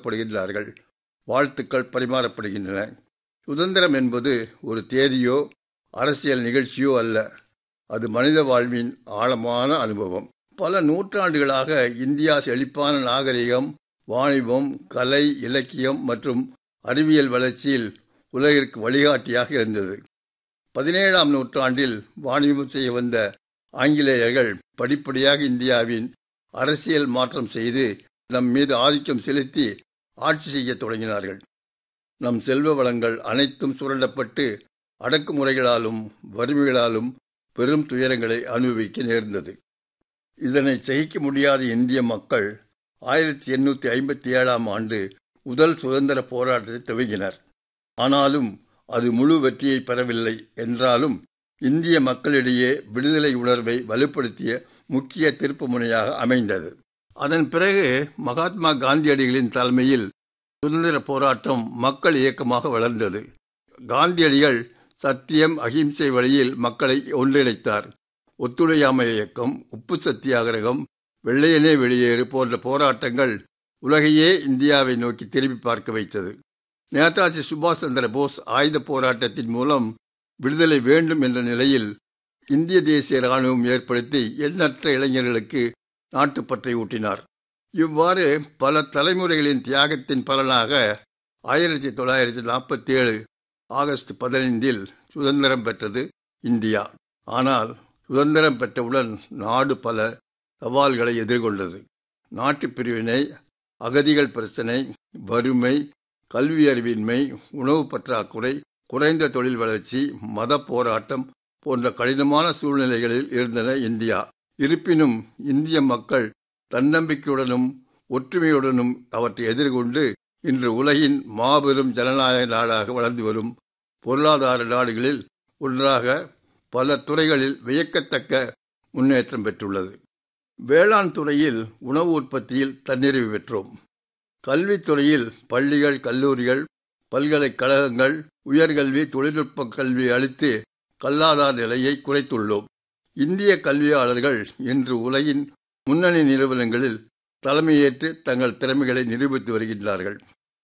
கொண்டாடப்படுகின்றார்கள் வாழ்த்துக்கள் பரிமாறப்படுகின்றன சுதந்திரம் என்பது ஒரு தேதியோ அரசியல் நிகழ்ச்சியோ அல்ல அது மனித வாழ்வின் ஆழமான அனுபவம் பல நூற்றாண்டுகளாக இந்தியா செழிப்பான நாகரிகம் வாணிபம் கலை இலக்கியம் மற்றும் அறிவியல் வளர்ச்சியில் உலகிற்கு வழிகாட்டியாக இருந்தது பதினேழாம் நூற்றாண்டில் வாணிபம் செய்ய வந்த ஆங்கிலேயர்கள் படிப்படியாக இந்தியாவின் அரசியல் மாற்றம் செய்து நம் மீது ஆதிக்கம் செலுத்தி ஆட்சி செய்ய தொடங்கினார்கள் நம் செல்வ வளங்கள் அனைத்தும் சுரண்டப்பட்டு அடக்குமுறைகளாலும் வறுமைகளாலும் பெரும் துயரங்களை அனுபவிக்க நேர்ந்தது இதனை சகிக்க முடியாத இந்திய மக்கள் ஆயிரத்தி எண்ணூற்றி ஐம்பத்தி ஏழாம் ஆண்டு முதல் சுதந்திர போராட்டத்தை துவங்கினர் ஆனாலும் அது முழு வெற்றியை பெறவில்லை என்றாலும் இந்திய மக்களிடையே விடுதலை உணர்வை வலுப்படுத்திய முக்கிய திருப்பு முனையாக அமைந்தது அதன் பிறகு மகாத்மா காந்தியடிகளின் தலைமையில் சுதந்திர போராட்டம் மக்கள் இயக்கமாக வளர்ந்தது காந்தியடிகள் சத்தியம் அகிம்சை வழியில் மக்களை ஒன்றிணைத்தார் ஒத்துழையாமை இயக்கம் உப்பு சத்தியாகிரகம் வெள்ளையனே வெளியேறு போன்ற போராட்டங்கள் உலகையே இந்தியாவை நோக்கி திரும்பி பார்க்க வைத்தது நேதாஜி சுபாஷ் சந்திர போஸ் ஆயுத போராட்டத்தின் மூலம் விடுதலை வேண்டும் என்ற நிலையில் இந்திய தேசிய இராணுவம் ஏற்படுத்தி எண்ணற்ற இளைஞர்களுக்கு நாட்டுப்பற்றை ஊட்டினார் இவ்வாறு பல தலைமுறைகளின் தியாகத்தின் பலனாக ஆயிரத்தி தொள்ளாயிரத்தி நாற்பத்தி ஏழு ஆகஸ்ட் பதினைந்தில் சுதந்திரம் பெற்றது இந்தியா ஆனால் சுதந்திரம் பெற்றவுடன் நாடு பல சவால்களை எதிர்கொண்டது நாட்டு பிரிவினை அகதிகள் பிரச்சனை வறுமை கல்வி அறிவின்மை உணவு பற்றாக்குறை குறைந்த தொழில் வளர்ச்சி மத போராட்டம் போன்ற கடினமான சூழ்நிலைகளில் இருந்தன இந்தியா இருப்பினும் இந்திய மக்கள் தன்னம்பிக்கையுடனும் ஒற்றுமையுடனும் அவற்றை எதிர்கொண்டு இன்று உலகின் மாபெரும் ஜனநாயக நாடாக வளர்ந்து வரும் பொருளாதார நாடுகளில் ஒன்றாக பல துறைகளில் வியக்கத்தக்க முன்னேற்றம் பெற்றுள்ளது வேளாண் துறையில் உணவு உற்பத்தியில் தன்னிறைவு பெற்றோம் கல்வித்துறையில் பள்ளிகள் கல்லூரிகள் பல்கலைக்கழகங்கள் உயர்கல்வி தொழில்நுட்ப கல்வி அளித்து கல்லாதார் நிலையை குறைத்துள்ளோம் இந்திய கல்வியாளர்கள் இன்று உலகின் முன்னணி நிறுவனங்களில் தலைமையேற்று தங்கள் திறமைகளை நிரூபித்து வருகின்றார்கள்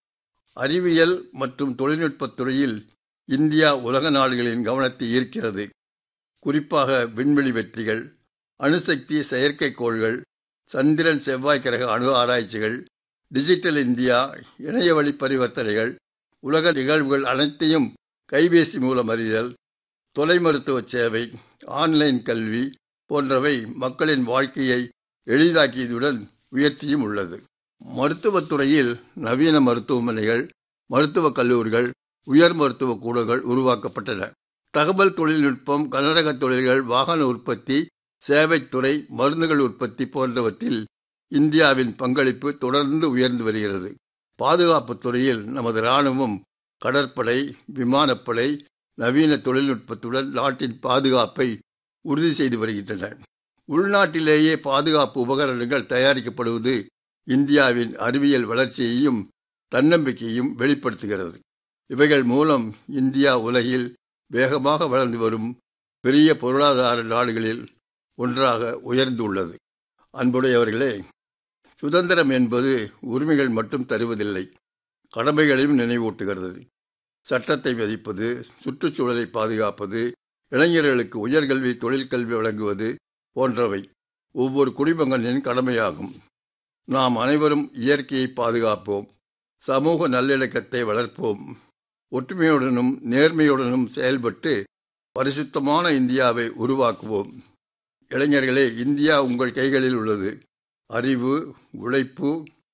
அறிவியல் மற்றும் தொழில்நுட்பத் துறையில் இந்தியா உலக நாடுகளின் கவனத்தை ஈர்க்கிறது குறிப்பாக விண்வெளி வெற்றிகள் அணுசக்தி செயற்கைக்கோள்கள் சந்திரன் செவ்வாய் கிரக அணு ஆராய்ச்சிகள் டிஜிட்டல் இந்தியா இணைய வழி பரிவர்த்தனைகள் உலக நிகழ்வுகள் அனைத்தையும் கைபேசி மூலம் அறிதல் தொலை மருத்துவ சேவை ஆன்லைன் கல்வி போன்றவை மக்களின் வாழ்க்கையை எளிதாக்கியதுடன் உயர்த்தியும் உள்ளது மருத்துவத்துறையில் நவீன மருத்துவமனைகள் மருத்துவக் கல்லூரிகள் உயர் மருத்துவ கூடங்கள் உருவாக்கப்பட்டன தகவல் தொழில்நுட்பம் கனரக தொழில்கள் வாகன உற்பத்தி சேவைத்துறை மருந்துகள் உற்பத்தி போன்றவற்றில் இந்தியாவின் பங்களிப்பு தொடர்ந்து உயர்ந்து வருகிறது பாதுகாப்புத் துறையில் நமது இராணுவம் கடற்படை விமானப்படை நவீன தொழில்நுட்பத்துடன் நாட்டின் பாதுகாப்பை உறுதி செய்து வருகின்றன உள்நாட்டிலேயே பாதுகாப்பு உபகரணங்கள் தயாரிக்கப்படுவது இந்தியாவின் அறிவியல் வளர்ச்சியையும் தன்னம்பிக்கையும் வெளிப்படுத்துகிறது இவைகள் மூலம் இந்தியா உலகில் வேகமாக வளர்ந்து வரும் பெரிய பொருளாதார நாடுகளில் ஒன்றாக உயர்ந்துள்ளது அன்புடையவர்களே சுதந்திரம் என்பது உரிமைகள் மட்டும் தருவதில்லை கடமைகளையும் நினைவூட்டுகிறது சட்டத்தை மதிப்பது சுற்றுச்சூழலை பாதுகாப்பது இளைஞர்களுக்கு உயர்கல்வி தொழிற்கல்வி வழங்குவது போன்றவை ஒவ்வொரு குடிமகனின் கடமையாகும் நாம் அனைவரும் இயற்கையை பாதுகாப்போம் சமூக நல்லிணக்கத்தை வளர்ப்போம் ஒற்றுமையுடனும் நேர்மையுடனும் செயல்பட்டு பரிசுத்தமான இந்தியாவை உருவாக்குவோம் இளைஞர்களே இந்தியா உங்கள் கைகளில் உள்ளது அறிவு உழைப்பு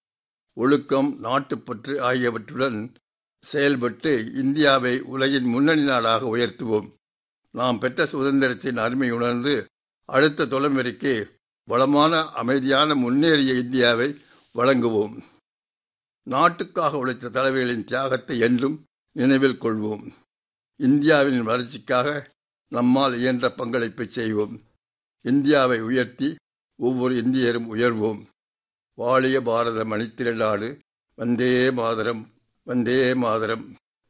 ஒழுக்கம் நாட்டுப்பற்று ஆகியவற்றுடன் செயல்பட்டு இந்தியாவை உலகின் முன்னணி நாடாக உயர்த்துவோம் நாம் பெற்ற சுதந்திரத்தின் அருமை உணர்ந்து அடுத்த தலைமுறைக்கு வளமான அமைதியான முன்னேறிய இந்தியாவை வழங்குவோம் நாட்டுக்காக உழைத்த தலைவர்களின் தியாகத்தை என்றும் நினைவில் கொள்வோம் இந்தியாவின் வளர்ச்சிக்காக நம்மால் இயன்ற பங்களிப்பை செய்வோம் இந்தியாவை உயர்த்தி ஒவ்வொரு இந்தியரும் உயர்வோம் வாழிய பாரத மணித்திரநாடு வந்தே மாதரம் வந்தே மாதரம்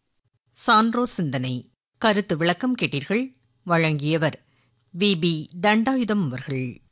சான்றோ சிந்தனை கருத்து விளக்கம் கேட்டீர்கள் வழங்கியவர் வி பி தண்டாயுதம் அவர்கள்